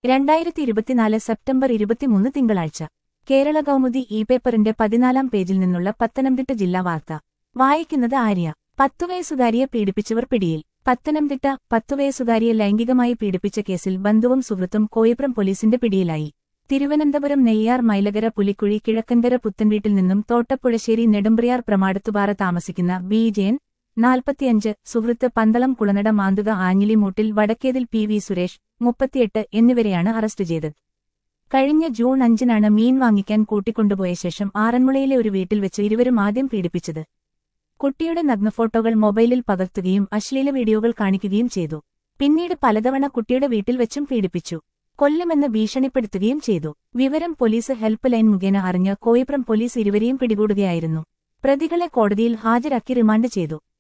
രണ്ടായിരത്തി ഇരുപത്തിനാല് സെപ്റ്റംബർ ഇരുപത്തിമൂന്ന് തിങ്കളാഴ്ച കേരള കൗമുദി ഇ പേപ്പറിന്റെ പതിനാലാം പേജിൽ നിന്നുള്ള പത്തനംതിട്ട ജില്ലാ വാർത്ത വായിക്കുന്നത് ആര്യ പത്തുവയസ്സുകാരിയെ പീഡിപ്പിച്ചവർ പിടിയിൽ പത്തനംതിട്ട പത്തുവയസ്സുകാരിയെ ലൈംഗികമായി പീഡിപ്പിച്ച കേസിൽ ബന്ധുവും സുഹൃത്തും കോയിപ്രം പോലീസിന്റെ പിടിയിലായി തിരുവനന്തപുരം നെയ്യാർ മൈലകര പുലിക്കുഴി കിഴക്കൻകര പുത്തൻവീട്ടിൽ നിന്നും തോട്ടപ്പുഴശ്ശേരി നെടുമ്പ്രിയാർ പ്രമാടത്തുപാറ താമസിക്കുന്ന ബി ജയൻ നാൽപ്പത്തിയഞ്ച് സുഹൃത്ത് പന്തളം കുളനട മാന്തുക ആഞ്ഞിലിമൂട്ടിൽ വടക്കേതിൽ പി വി സുരേഷ് മുപ്പത്തിയെട്ട് എന്നിവരെയാണ് അറസ്റ്റ് ചെയ്തത് കഴിഞ്ഞ ജൂൺ അഞ്ചിനാണ് മീൻ വാങ്ങിക്കാൻ കൂട്ടിക്കൊണ്ടുപോയ ശേഷം ആറന്മുളയിലെ ഒരു വീട്ടിൽ വെച്ച് ഇരുവരും ആദ്യം പീഡിപ്പിച്ചത് കുട്ടിയുടെ നഗ്നഫോട്ടോകൾ മൊബൈലിൽ പകർത്തുകയും അശ്ലീല വീഡിയോകൾ കാണിക്കുകയും ചെയ്തു പിന്നീട് പലതവണ കുട്ടിയുടെ വീട്ടിൽ വെച്ചും പീഡിപ്പിച്ചു കൊല്ലുമെന്ന് ഭീഷണിപ്പെടുത്തുകയും ചെയ്തു വിവരം പോലീസ് ഹെൽപ്പ് ലൈൻ മുഖേന അറിഞ്ഞ കോയിപ്രം പോലീസ് ഇരുവരെയും പിടികൂടുകയായിരുന്നു പ്രതികളെ കോടതിയിൽ ഹാജരാക്കി റിമാൻഡ് ചെയ്തു